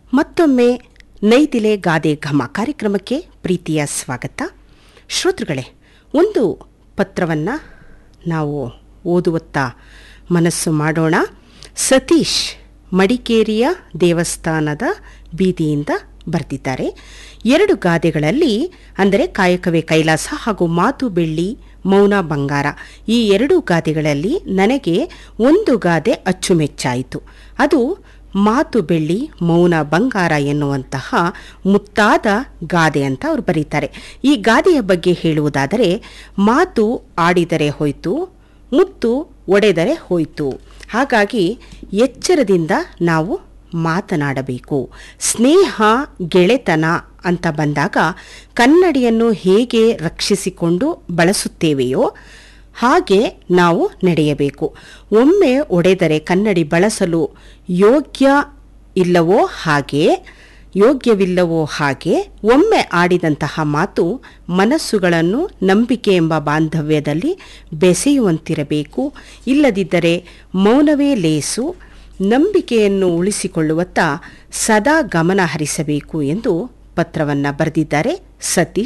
ಮತ್ತೊಮ್ಮೆ ನೈದಿಲೆ ಗಾದೆ ಘಮ ಕಾರ್ಯಕ್ರಮಕ್ಕೆ ಪ್ರೀತಿಯ ಸ್ವಾಗತ ಶ್ರೋತೃಗಳೇ ಒಂದು ಪತ್ರವನ್ನು ನಾವು ಓದುವತ್ತ ಮನಸ್ಸು ಮಾಡೋಣ ಸತೀಶ್ ಮಡಿಕೇರಿಯ ದೇವಸ್ಥಾನದ ಬೀದಿಯಿಂದ ಬರೆದಿದ್ದಾರೆ ಎರಡು ಗಾದೆಗಳಲ್ಲಿ ಅಂದರೆ ಕಾಯಕವೇ ಕೈಲಾಸ ಹಾಗೂ ಮಾತು ಬೆಳ್ಳಿ ಮೌನ ಬಂಗಾರ ಈ ಎರಡು ಗಾದೆಗಳಲ್ಲಿ ನನಗೆ ಒಂದು ಗಾದೆ ಅಚ್ಚುಮೆಚ್ಚಾಯಿತು ಅದು ಮಾತು ಬೆಳ್ಳಿ ಮೌನ ಬಂಗಾರ ಎನ್ನುವಂತಹ ಮುತ್ತಾದ ಗಾದೆ ಅಂತ ಅವರು ಬರೀತಾರೆ ಈ ಗಾದೆಯ ಬಗ್ಗೆ ಹೇಳುವುದಾದರೆ ಮಾತು ಆಡಿದರೆ ಹೋಯ್ತು ಮುತ್ತು ಒಡೆದರೆ ಹೋಯ್ತು ಹಾಗಾಗಿ ಎಚ್ಚರದಿಂದ ನಾವು ಮಾತನಾಡಬೇಕು ಸ್ನೇಹ ಗೆಳೆತನ ಅಂತ ಬಂದಾಗ ಕನ್ನಡಿಯನ್ನು ಹೇಗೆ ರಕ್ಷಿಸಿಕೊಂಡು ಬಳಸುತ್ತೇವೆಯೋ ಹಾಗೆ ನಾವು ನಡೆಯಬೇಕು ಒಮ್ಮೆ ಒಡೆದರೆ ಕನ್ನಡಿ ಬಳಸಲು ಯೋಗ್ಯ ಇಲ್ಲವೋ ಹಾಗೆ ಯೋಗ್ಯವಿಲ್ಲವೋ ಹಾಗೆ ಒಮ್ಮೆ ಆಡಿದಂತಹ ಮಾತು ಮನಸ್ಸುಗಳನ್ನು ನಂಬಿಕೆ ಎಂಬ ಬಾಂಧವ್ಯದಲ್ಲಿ ಬೆಸೆಯುವಂತಿರಬೇಕು ಇಲ್ಲದಿದ್ದರೆ ಮೌನವೇ ಲೇಸು ನಂಬಿಕೆಯನ್ನು ಉಳಿಸಿಕೊಳ್ಳುವತ್ತ ಸದಾ ಗಮನ ಹರಿಸಬೇಕು ಎಂದು ಪತ್ರವನ್ನು ಬರೆದಿದ್ದಾರೆ ಸತೀಶ್